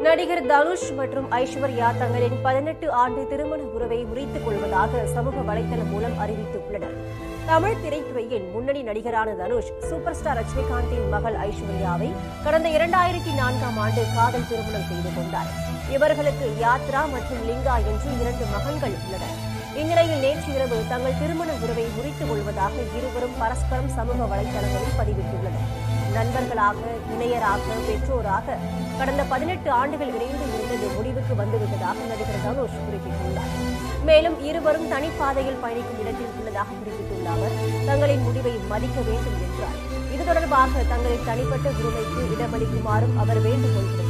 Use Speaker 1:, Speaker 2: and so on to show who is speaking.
Speaker 1: நடிகர் தனுஷ் மற்றும் ஐஸ்வர்யா தங்களின் பதினெட்டு ஆண்டு திருமண உறவை முறித்துக் கொள்வதாக சமூக வலைதளம் மூலம் அறிவித்துள்ளனர் தமிழ் திரைத்துறையின் முன்னணி நடிகரான தனுஷ் சூப்பர் ஸ்டார் ரஜினிகாந்தின் மகள் ஐஸ்வர்யாவை கடந்த இரண்டாயிரத்தி நான்காம் ஆண்டு காதல் திருமணம் செய்து கொண்டார் இவர்களுக்கு யாத்ரா மற்றும் லிங்கா என்று இரண்டு மகன்கள் உள்ளனர் இந்நிலையில் நேற்று இரவு தங்கள் திருமண உறவை முறித்துக் கொள்வதாக இருவரும் பரஸ்பரம் சமூக வலைதளங்களில் பதிவிட்டுள்ளனர் நண்பர்களாக இணையராக பெற்றோராக கடந்த பதினெட்டு ஆண்டுகள் இணைந்து இருந்தது முடிவுக்கு வந்துவிட்டதாக நடிகர் தனுஷ் குறிப்பிட்டுள்ளார் மேலும் இருவரும் தனிப்பாதையில் பயணிக்கும் இடத்தில் உள்ளதாக குறிப்பிட்டுள்ள அவர் தங்களின் முடிவை மதிக்க வேண்டும் என்றார் இது தொடர்பாக தங்களின் தனிப்பட்ட உரிமைக்கு இடமளிக்குமாறும் அவர் வேண்டுகோள் விடுத்தார்